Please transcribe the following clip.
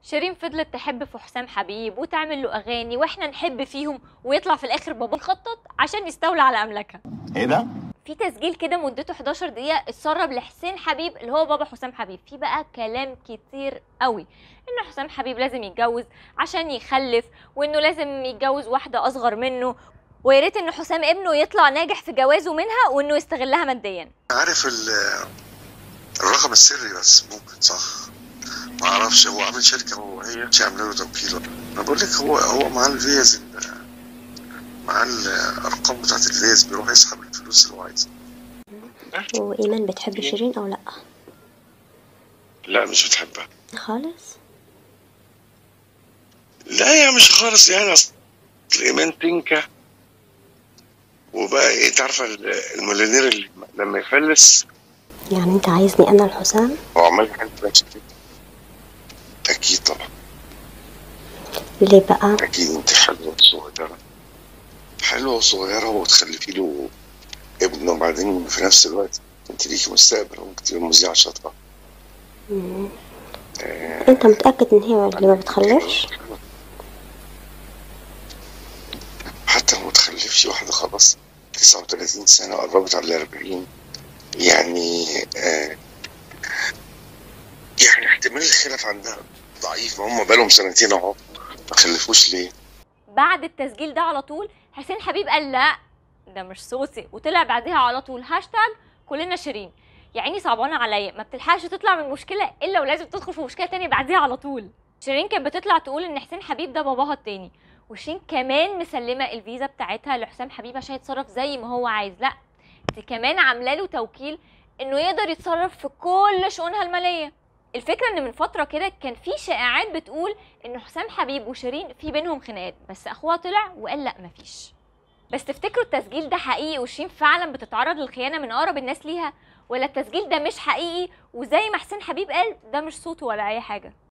شيرين فضلت تحب في حسام حبيب وتعمل له اغاني واحنا نحب فيهم ويطلع في الاخر بابا يخطط عشان يستولى على املاكها ايه ده؟ في تسجيل كده مدته 11 دقيقة اتسرب لحسين حبيب اللي هو بابا حسام حبيب في بقى كلام كتير قوي ان حسام حبيب لازم يتجوز عشان يخلف وانه لازم يتجوز واحدة اصغر منه ويا ريت ان حسام ابنه يطلع ناجح في جوازه منها وانه يستغلها ماديا عارف ال- الرقم السري بس ممكن صح ما اعرفش هو عامل شركه هو وهي مش عامله له توكيل ولا انا بقول لك هو هو معاه الفيز ال- معاه الارقام بتاعت الفيز بيروح يسحب الفلوس اللي هو عايزها وإيمان بتحب شيرين أو لأ لا مش بتحبها خالص لا يا مش خالص يعني اصل ايمان تنكه وبقى ايه انت عارفه ال- المليونير اللي لما يفلس يعني أنت عايزني أنا الحسام هو عمال يحب نفسه كده اكيد طبعا ليه بقى اكيد انت حلوه وصغيره حلوه وصغيره وتخلفي له ابن وبعدين في نفس الوقت انت ليكي مستقبل وممكن تبقي مذيعه شاطره مم. أنت متأكد إن هي اللي ما بتخلفش حتى لو ما تخلفش واحده خلاص 39 سنه قربت على 40 يعني آه يعني احتمال الخلاف عندها ضعيف ما هم بقالهم سنتين اهو ما خلفوش ليه؟ بعد التسجيل ده على طول حسين حبيب قال لا ده مش صوتي وطلع بعدها على طول هاشتاج كلنا شيرين يا عيني صعبانه عليا ما بتلحقش تطلع من مشكله الا ولازم تدخل في مشكله تانية بعديها على طول شيرين كانت بتطلع تقول ان حسين حبيب ده باباها التاني وشيرين كمان مسلمه الفيزا بتاعتها لحسام حبيب عشان يتصرف زي ما هو عايز لا دي كمان عامله له توكيل انه يقدر يتصرف في كل شؤونها الماليه الفكره ان من فتره كده كان في شائعات بتقول ان حسام حبيب وشيرين في بينهم خناقات بس اخوها طلع وقال لا مفيش بس تفتكروا التسجيل ده حقيقي وشيرين فعلا بتتعرض للخيانه من اقرب الناس ليها ولا التسجيل ده مش حقيقي وزي ما حسين حبيب قال ده مش صوته ولا اي حاجه